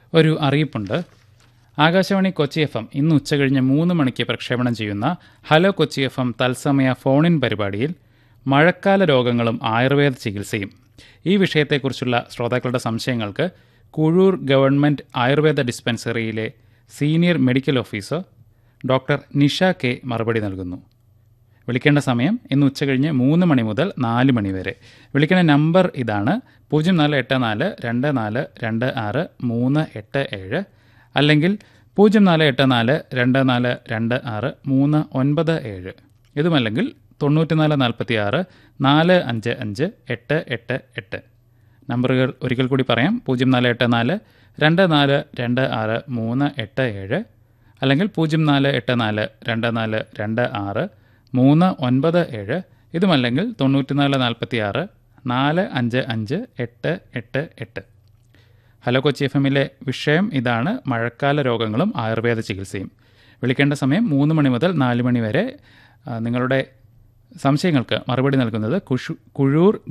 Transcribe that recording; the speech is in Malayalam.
ഒരു അറിയിപ്പുണ്ട് ആകാശവാണി കൊച്ചി എഫ് എം ഇന്ന് ഉച്ചകഴിഞ്ഞ് മൂന്ന് മണിക്ക് പ്രക്ഷേപണം ചെയ്യുന്ന ഹലോ കൊച്ചി എഫ് എം തത്സമയ ഫോണിൻ പരിപാടിയിൽ മഴക്കാല രോഗങ്ങളും ആയുർവേദ ചികിത്സയും ഈ വിഷയത്തെക്കുറിച്ചുള്ള ശ്രോതാക്കളുടെ സംശയങ്ങൾക്ക് കുഴൂർ ഗവൺമെൻറ് ആയുർവേദ ഡിസ്പെൻസറിയിലെ senior medical officer doctor Nisha K മറുപടി നൽകുന്നു വിളിക്കേണ്ട സമയം ഇന്ന് ഉച്ചകഴിഞ്ഞ് മൂന്ന് മണി മുതൽ നാല് മണി വരെ വിളിക്കേണ്ട നമ്പർ ഇതാണ് പൂജ്യം നാല് എട്ട് നാല് രണ്ട് നാല് രണ്ട് ആറ് മൂന്ന് എട്ട് ഏഴ് അല്ലെങ്കിൽ പൂജ്യം നാല് എട്ട് നാല് രണ്ട് നാല് രണ്ട് ആറ് മൂന്ന് ഒൻപത് ഏഴ് ഇതുമല്ലെങ്കിൽ തൊണ്ണൂറ്റിനാല് നാൽപ്പത്തി ആറ് നാല് അഞ്ച് അഞ്ച് എട്ട് എട്ട് എട്ട് നമ്പറുകൾ ഒരിക്കൽ കൂടി പറയാം പൂജ്യം നാല് എട്ട് നാല് രണ്ട് നാല് രണ്ട് ആറ് മൂന്ന് എട്ട് ഏഴ് അല്ലെങ്കിൽ പൂജ്യം നാല് എട്ട് നാല് രണ്ട് നാല് രണ്ട് ആറ് മൂന്ന് ഒൻപത് ഏഴ് ഇതുമല്ലെങ്കിൽ തൊണ്ണൂറ്റിനാല് നാൽപ്പത്തി ആറ് നാല് അഞ്ച് അഞ്ച് എട്ട് എട്ട് എട്ട് ഹലോ കൊച്ചി എഫ് എമ്മിലെ വിഷയം ഇതാണ് മഴക്കാല രോഗങ്ങളും ആയുർവേദ ചികിത്സയും വിളിക്കേണ്ട സമയം മൂന്ന് മണി മുതൽ നാല് മണി വരെ ആ, നിങ്ങളുടെ സംശയങ്ങൾക്ക് മറുപടി നൽകുന്നത് കുഷു കുഴൂർ